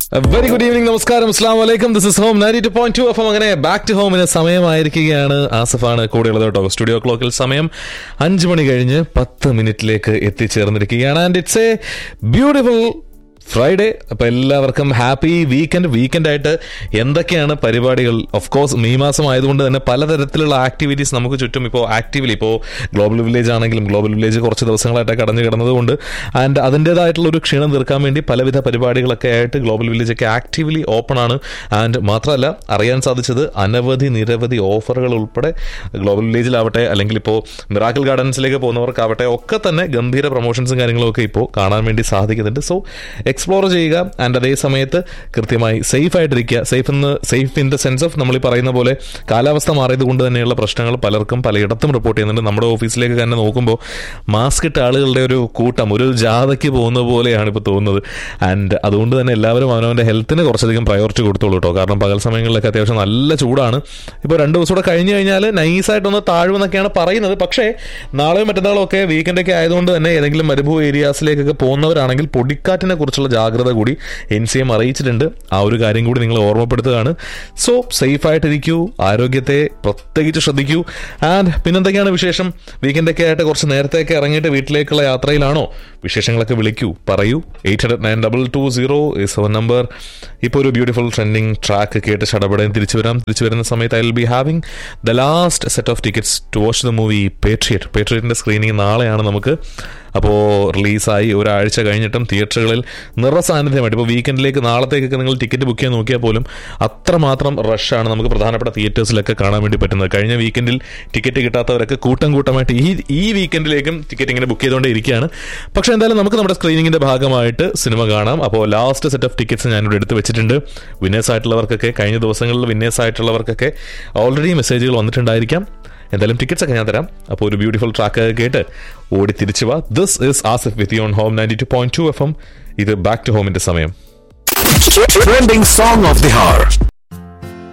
Very good evening നമസ്കാരം അസ്ലാം വലൈക്കും this is home ninety two point two അപ്പം അങ്ങനെ ബാക്ക് ടു ഹോമിന് സമയമായിരിക്കുകയാണ് ആസഫാണ് കൂടെയുള്ളത് കേട്ടോ സ്റ്റുഡിയോ ക്ലോക്കിൽ സമയം അഞ്ച് മണി കഴിഞ്ഞ് പത്ത് മിനിറ്റിലേക്ക് എത്തിച്ചേർന്നിരിക്കുകയാണ് and it's a beautiful Friday അപ്പൊ എല്ലാവർക്കും ഹാപ്പി വീക്കെൻഡ് വീക്കെൻഡ് ആയിട്ട് എന്തൊക്കെയാണ് പരിപാടികൾ ഓഫ് കോഴ്സ് മെയ് മാസം ആയതുകൊണ്ട് തന്നെ പലതരത്തിലുള്ള ആക്ടിവിറ്റീസ് നമുക്ക് ചുറ്റും ഇപ്പോൾ ആക്റ്റീവ്ലി ഇപ്പോൾ ഗ്ലോബൽ വില്ലേജ് ആണെങ്കിലും ഗ്ലോബൽ വില്ലേജ് കുറച്ച് ദിവസങ്ങളായിട്ട് കടന്നു കിടന്നതുകൊണ്ട് ആൻഡ് അതിൻ്റെതായിട്ടുള്ള ഒരു ക്ഷീണം തീർക്കാൻ വേണ്ടി പലവിധ പരിപാടികളൊക്കെ ആയിട്ട് ഗ്ലോബൽ വില്ലേജ് ഒക്കെ ആക്റ്റീവ്ലി ഓപ്പൺ ആണ് ആൻഡ് മാത്രമല്ല അറിയാൻ സാധിച്ചത് അനവധി നിരവധി ഓഫറുകൾ ഉൾപ്പെടെ ഗ്ലോബൽ വില്ലേജിലാവട്ടെ അല്ലെങ്കിൽ ഇപ്പോൾ മിറാക്കിൾ ഗാർഡൻസിലേക്ക് പോകുന്നവർക്കാവട്ടെ ഒക്കെ തന്നെ ഗംഭീര പ്രൊമോഷൻസും കാര്യങ്ങളും ഒക്കെ ഇപ്പോൾ കാണാൻ വേണ്ടി സാധിക്കുന്നുണ്ട് സോ എക്സ്പ്ലോർ ചെയ്യുക ആൻഡ് അതേ സമയത്ത് കൃത്യമായി സേഫ് ആയിട്ടിരിക്കുക സേഫ് എന്ന് safe in the sense of നമ്മൾ ഈ പറയുന്ന പോലെ കാലാവസ്ഥ മാറിയത് കൊണ്ട് തന്നെയുള്ള പ്രശ്നങ്ങൾ പലർക്കും പലയിടത്തും റിപ്പോർട്ട് ചെയ്യുന്നുണ്ട് നമ്മുടെ ഓഫീസിലേക്ക് തന്നെ നോക്കുമ്പോൾ മാസ്ക് ഇട്ട ആളുകളുടെ ഒരു കൂട്ടം ഒരു ജാഥയ്ക്ക് പോകുന്ന പോലെയാണ് ഇപ്പോൾ തോന്നുന്നത് ആൻഡ് അതുകൊണ്ട് തന്നെ എല്ലാവരും അവനവൻ്റെ ഹെൽത്തിന് കുറച്ചധികം പ്രയോറിറ്റി കൊടുത്തോളൂ കേട്ടോ കാരണം പകൽ സമയങ്ങളിലൊക്കെ അത്യാവശ്യം നല്ല ചൂടാണ് ഇപ്പോൾ രണ്ട് ദിവസം കൂടെ കഴിഞ്ഞ് കഴിഞ്ഞാൽ നൈസായിട്ടൊന്ന് താഴുമെന്നൊക്കെയാണ് പറയുന്നത് പക്ഷേ നാളെയും മറ്റന്നാളും ഒക്കെ വീക്കെൻഡൊക്കെ ആയതുകൊണ്ട് തന്നെ ഏതെങ്കിലും മരുഭൂ ഏരിയാസിലേക്കൊക്കെ പോകുന്നവരാണെങ്കിൽ പൊടിക്കാറ്റിനെ കുറിച്ചുള്ള ജാഗ്രത കൂടി എൻ സി എം അറിയിച്ചിട്ടുണ്ട് ആ ഒരു കാര്യം കൂടി നിങ്ങൾ ഓർമ്മപ്പെടുത്തുകയാണ് സോ സേഫ് ആയിട്ടിരിക്കൂ ആരോഗ്യത്തെ പ്രത്യേകിച്ച് ശ്രദ്ധിക്കൂ ആൻഡ് പിന്നെന്തൊക്കെയാണ് വിശേഷം വീക്കെൻഡൊക്കെ ആയിട്ട് കുറച്ച് നേരത്തെയൊക്കെ ഇറങ്ങിയിട്ട് വീട്ടിലേക്കുള്ള യാത്രയിലാണോ വിശേഷങ്ങളൊക്കെ വിളിക്കൂ പറയൂ eight hundred nine double two zero seven number ഇപ്പോൾ ഒരു ബ്യൂട്ടിഫുൾ ട്രെൻഡിങ് ട്രാക്ക് കേട്ട് ഷടപടയും തിരിച്ചു വരാം തിരിച്ചു വരുന്ന സമയത്ത് I will be having the last set of tickets to watch the movie Patriot പേട്രിയറ്റിന്റെ സ്ക്രീനിങ് നാളെയാണ് നമുക്ക് അപ്പോൾ റിലീസായി ഒരാഴ്ച കഴിഞ്ഞിട്ടും തിയേറ്ററുകളിൽ നിറസാന്നിധ്യമായിട്ട് ഇപ്പോൾ വീക്കെൻഡിലേക്ക് നാളത്തേക്കൊക്കെ നിങ്ങൾ ടിക്കറ്റ് ബുക്ക് ചെയ്യാൻ നോക്കിയാൽ പോലും അത്രമാത്രം റഷാണ് നമുക്ക് പ്രധാനപ്പെട്ട തിയേറ്റേഴ്സിലൊക്കെ കാണാൻ വേണ്ടി പറ്റുന്നത് കഴിഞ്ഞ വീക്കെൻഡിൽ ടിക്കറ്റ് കിട്ടാത്തവരൊക്കെ കൂട്ടം കൂട്ടമായിട്ട് ഈ ഈ വീക്കെൻഡിലേക്കും ടിക്കറ്റ് ഇങ്ങനെ ബുക്ക് ചെയ്തുകൊണ്ടേ ഇരിക്കുകയാണ് പക്ഷേ എന്തായാലും നമുക്ക് നമ്മുടെ സ്ക്രീനിങ്ങിന്റെ ഭാഗമായിട്ട് സിനിമ കാണാം അപ്പോൾ ലാസ്റ്റ് സെറ്റ് ഓഫ് ടിക്കറ്റ്സ് ഞാനിവിടെ എടുത്ത് വെച്ചിട്ടുണ്ട് വിന്നേഴ്സ് ആയിട്ടുള്ളവർക്കൊക്കെ കഴിഞ്ഞ ദിവസങ്ങളിൽ വിന്നേഴ്സ് ആയിട്ടുള്ളവർക്കൊക്കെ ഓൾറെഡി മെസ്സേജുകൾ വന്നിട്ടുണ്ടായിരിക്കാം എന്തായാലും ടിക്കറ്റ്സ് ഒക്കെ ഞാൻ തരാം അപ്പോൾ ഒരു ബ്യൂട്ടിഫുൾ ട്രാക്ക് കേട്ട് ഓടി തിരിച്ചു വാ this is Asif with you on home ninety two point two F M ഇത് ബാക്ക് ടു ഹോമിന്റെ സമയം Trending song of the hour.